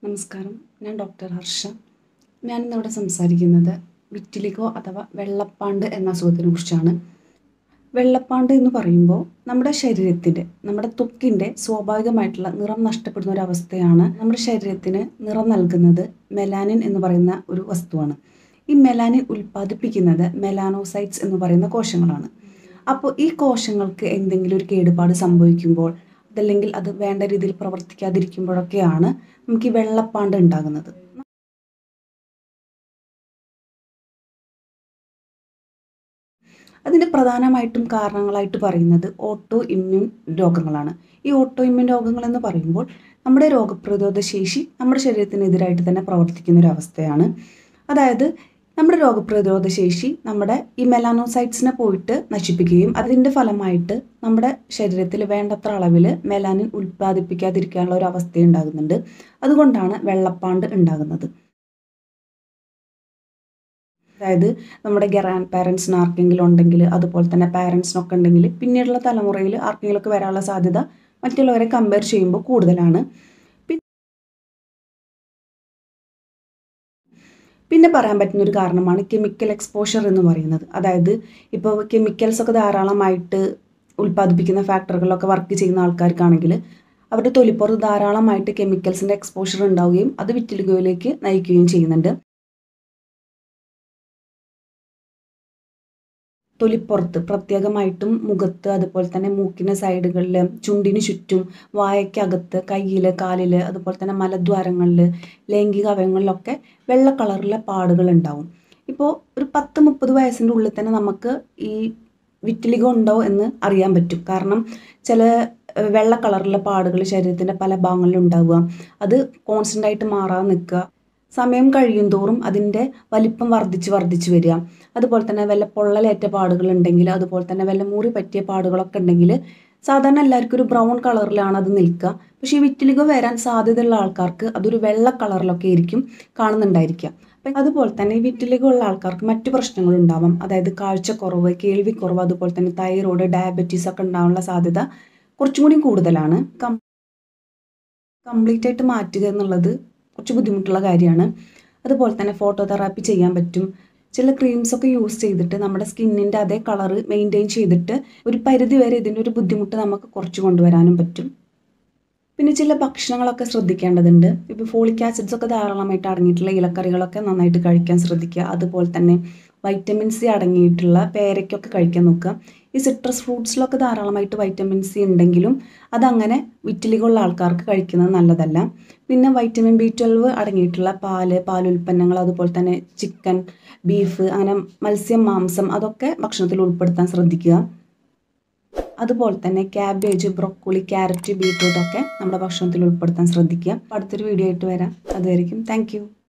നമസ്കാരം ഞാൻ ഡോക്ടർ ഹർഷ ഞാനിന്നിവിടെ സംസാരിക്കുന്നത് വിറ്റിലിഗോ അഥവാ വെള്ളപ്പാണ്ട് എന്ന അസുഖത്തിനെ കുറിച്ചാണ് വെള്ളപ്പാണ്ട് എന്ന് പറയുമ്പോൾ നമ്മുടെ ശരീരത്തിൻ്റെ നമ്മുടെ ത്വക്കിൻ്റെ സ്വാഭാവികമായിട്ടുള്ള നിറം നഷ്ടപ്പെടുന്ന ഒരു അവസ്ഥയാണ് നമ്മുടെ ശരീരത്തിന് നിറം നൽകുന്നത് മെലാനിൻ എന്ന് പറയുന്ന ഒരു വസ്തുവാണ് ഈ മെലാനിൻ ഉൽപ്പാദിപ്പിക്കുന്നത് മെലാനോസൈറ്റ്സ് എന്ന് പറയുന്ന കോശങ്ങളാണ് അപ്പോൾ ഈ കോശങ്ങൾക്ക് എന്തെങ്കിലും ഒരു കേടുപാട് സംഭവിക്കുമ്പോൾ അതല്ലെങ്കിൽ അത് വേണ്ട രീതിയിൽ പ്രവർത്തിക്കാതിരിക്കുമ്പോഴൊക്കെയാണ് നമുക്ക് ഈ വെള്ളപ്പാണ്ട് ഉണ്ടാകുന്നത് അതിന് പ്രധാനമായിട്ടും കാരണങ്ങളായിട്ട് പറയുന്നത് ഓട്ടോ ഇമ്മ്യൂൺ രോഗങ്ങളാണ് ഈ ഓട്ടോ ഇമ്മ്യൂൺ രോഗങ്ങൾ എന്ന് പറയുമ്പോൾ നമ്മുടെ രോഗപ്രതിരോധ ശേഷി നമ്മുടെ ശരീരത്തിനെതിരായിട്ട് തന്നെ പ്രവർത്തിക്കുന്ന ഒരു അവസ്ഥയാണ് അതായത് നമ്മുടെ രോഗപ്രതിരോധ ശേഷി നമ്മുടെ ഈ മെലാനോസൈറ്റ്സിനെ പോയിട്ട് നശിപ്പിക്കുകയും അതിൻ്റെ ഫലമായിട്ട് നമ്മുടെ ശരീരത്തിൽ വേണ്ടത്ര അളവിൽ മെലാനിൻ ഉൽപ്പാദിപ്പിക്കാതിരിക്കാനുള്ള ഒരു അവസ്ഥ ഉണ്ടാകുന്നുണ്ട് അതുകൊണ്ടാണ് വെള്ളപ്പാണ്ട് ഉണ്ടാകുന്നത് അതായത് നമ്മുടെ ഗ്രാൻഡ് പാരൻസിന് ആർക്കെങ്കിലും ഉണ്ടെങ്കിൽ അതുപോലെ തന്നെ പാരൻസിനൊക്കെ ഉണ്ടെങ്കിൽ പിന്നീടുള്ള തലമുറയിൽ ആർക്കെങ്കിലുമൊക്കെ വരാനുള്ള സാധ്യത മറ്റുള്ളവരെ കമ്പയർ ചെയ്യുമ്പോൾ കൂടുതലാണ് പിന്നെ പറയാൻ പറ്റുന്ന ഒരു കാരണമാണ് കെമിക്കൽ എക്സ്പോഷർ എന്ന് പറയുന്നത് അതായത് ഇപ്പോൾ കെമിക്കൽസ് ഒക്കെ ധാരാളമായിട്ട് ഉൽപ്പാദിപ്പിക്കുന്ന ഫാക്ടറികളിലൊക്കെ വർക്ക് ചെയ്യുന്ന ആൾക്കാർക്കാണെങ്കിൽ അവരുടെ തൊലിപ്പുറത്ത് ധാരാളമായിട്ട് കെമിക്കൽസിൻ്റെ എക്സ്പോഷർ ഉണ്ടാവുകയും അത് വിറ്റിലിഗോയിലേക്ക് നയിക്കുകയും ചെയ്യുന്നുണ്ട് തൊലിപ്പുറത്ത് പ്രത്യേകമായിട്ടും മുഖത്ത് അതുപോലെ തന്നെ മൂക്കിൻ്റെ സൈഡുകളിൽ ചുണ്ടിന് ചുറ്റും വായക്കകത്ത് കയ്യിൽ കാലിൽ അതുപോലെ തന്നെ മലദ്വാരങ്ങളിൽ ലൈംഗിക അവയവങ്ങളിലൊക്കെ വെള്ള കളറിലെ പാടുകൾ ഉണ്ടാവും ഇപ്പോൾ ഒരു പത്ത് മുപ്പത് വയസ്സിൻ്റെ ഉള്ളിൽ തന്നെ നമുക്ക് ഈ വിറ്റിലിഗോ ഉണ്ടോ എന്ന് അറിയാൻ പറ്റും കാരണം ചില വെള്ള കളറിലെ പാടുകൾ ശരീരത്തിൻ്റെ പല ഭാഗങ്ങളിലും ഉണ്ടാവുക അത് കോൺസ്റ്റൻ്റ് ആയിട്ട് മാറാതെ നിൽക്കുക സമയം കഴിയും തോറും അതിൻ്റെ വലിപ്പം വർദ്ധിച്ച് വർദ്ധിച്ച് വരിക അതുപോലെ തന്നെ വല്ല പൊള്ളലേറ്റ പാടുകൾ ഉണ്ടെങ്കിൽ അതുപോലെ തന്നെ വല്ല മുറി പറ്റിയ പാടുകളൊക്കെ ഉണ്ടെങ്കിൽ സാധാരണ എല്ലാവർക്കും ഒരു ബ്രൗൺ കളറിലാണ് അത് നിൽക്കുക പക്ഷേ ഈ വിറ്റിലിഗോ വരാൻ സാധ്യതയുള്ള ആൾക്കാർക്ക് അതൊരു വെള്ള കളറിലൊക്കെ ആയിരിക്കും കാണുന്നുണ്ടായിരിക്കുക അപ്പം അതുപോലെ തന്നെ ഈ വിറ്റിലിഗോ ഉള്ള ആൾക്കാർക്ക് മറ്റു പ്രശ്നങ്ങളുണ്ടാവാം അതായത് കാഴ്ചക്കുറവ് കേൾവിക്കുറവ് അതുപോലെ തന്നെ തൈറോയ്ഡ് ഡയബറ്റീസ് ഒക്കെ ഉണ്ടാവാനുള്ള സാധ്യത കുറച്ചും കൂടി കൂടുതലാണ് കംപ്ലീറ്റ് ആയിട്ട് മാറ്റുക എന്നുള്ളത് കുറച്ച് ബുദ്ധിമുട്ടുള്ള കാര്യമാണ് അതുപോലെ തന്നെ ഫോട്ടോതെറാപ്പി ചെയ്യാൻ പറ്റും ചില ക്രീംസ് ഒക്കെ യൂസ് ചെയ്തിട്ട് നമ്മുടെ സ്കിന്നിൻ്റെ അതേ കളറ് മെയിൻറ്റെയിൻ ചെയ്തിട്ട് ഒരു പരിധി വരെ ഇതിൻ്റെ ഒരു ബുദ്ധിമുട്ട് നമുക്ക് കുറച്ച് കൊണ്ടുവരാനും പറ്റും പിന്നെ ചില ഭക്ഷണങ്ങളൊക്കെ ശ്രദ്ധിക്കേണ്ടതുണ്ട് ഇപ്പോൾ ഫോളിക് ആസിഡ്സ് ഒക്കെ ധാരാളമായിട്ട് അടങ്ങിയിട്ടുള്ള ഇലക്കറികളൊക്കെ നന്നായിട്ട് കഴിക്കാൻ ശ്രദ്ധിക്കുക അതുപോലെ തന്നെ വൈറ്റമിൻ സി അടങ്ങിയിട്ടുള്ള പേരയ്ക്കൊക്കെ കഴിക്കാൻ നോക്കുക ഈ സിട്രസ് ഫ്രൂട്ട്സിലൊക്കെ ധാരാളമായിട്ട് വൈറ്റമിൻ സി ഉണ്ടെങ്കിലും അതങ്ങനെ വിറ്റിലികളുള്ള ആൾക്കാർക്ക് കഴിക്കുന്നത് നല്ലതല്ല പിന്നെ വൈറ്റമിൻ ബി ട്വൽവ് അടങ്ങിയിട്ടുള്ള പാല് പാലുൽപ്പന്നങ്ങൾ അതുപോലെ തന്നെ ചിക്കൻ ബീഫ് അങ്ങനെ മത്സ്യം മാംസം അതൊക്കെ ഭക്ഷണത്തിൽ ഉൾപ്പെടുത്താൻ ശ്രദ്ധിക്കുക അതുപോലെ തന്നെ ക്യാബേജ് ബ്രൊക്കോളി ക്യാരറ്റ് ബീട്രൂട്ട് ഒക്കെ നമ്മുടെ ഭക്ഷണത്തിൽ ഉൾപ്പെടുത്താൻ ശ്രദ്ധിക്കുക അടുത്തൊരു വീഡിയോ ആയിട്ട് വരാം അതുവരെയും താങ്ക്